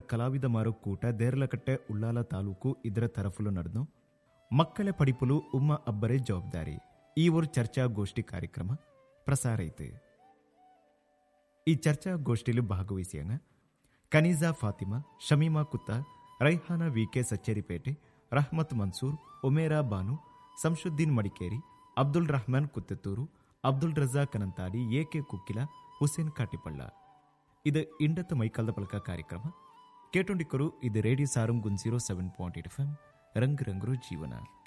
ಕಲಾವಿದ ಮಾರುಕೂಟ ದೇರ್ಲಕಟ್ಟೆ ಉಳ್ಳಾಲ ತಾಲೂಕು ಇದರ ತರಫುಲು ನಡೆದು ಮಕ್ಕಳ ಪಡಿಪುಲು ಉಮ್ಮ ಅಬ್ಬರೇ ಜವಾಬ್ದಾರಿ ಈ ಒಂದು ಚರ್ಚಾ ಗೋಷ್ಠಿ ಕಾರ್ಯಕ್ರಮ ಪ್ರಸಾರ ಐತೆ ಈ ಚರ್ಚಾ ಗೋಷ್ಠಿಲು ಭಾಗವಹಿಸಿಯಂಗ ಕನೀಜಾ ಫಾತಿಮಾ ಶಮೀಮಾ ಕುತ್ತ ರೈಹಾನ ವಿಕೆ ಸಚ್ಚೇರಿಪೇಟೆ ರಹಮತ್ ಮನ್ಸೂರ್ ಉಮೇರಾ ಬಾನು ಸಂಶುದ್ದೀನ್ ಮಡಿಕೇರಿ ಅಬ್ದುಲ್ ರಹಮಾನ್ ಕುತ್ತತ್ತೂರು ಅಬ್ದುಲ್ ರಜಾಕ್ ಅನಂತಾಡಿ ಎಕೆ ಕುಕ್ಕಿಲ ಹುಸೇನ್ ಕಾಟಿಪಳ್ಳ ಇದು ಇಂಡತ್ತ ಮೈಕಾಲ್ದ ಪಲಕ ಕಾರ್ಯಕ್ರಮ ಕೇಟೊಂಡಿಕ್ಕರು ಇದು radio Sarang one zero seven point eight F M ರಂಗ್ ರಂಗ್ರು ಜೀವನ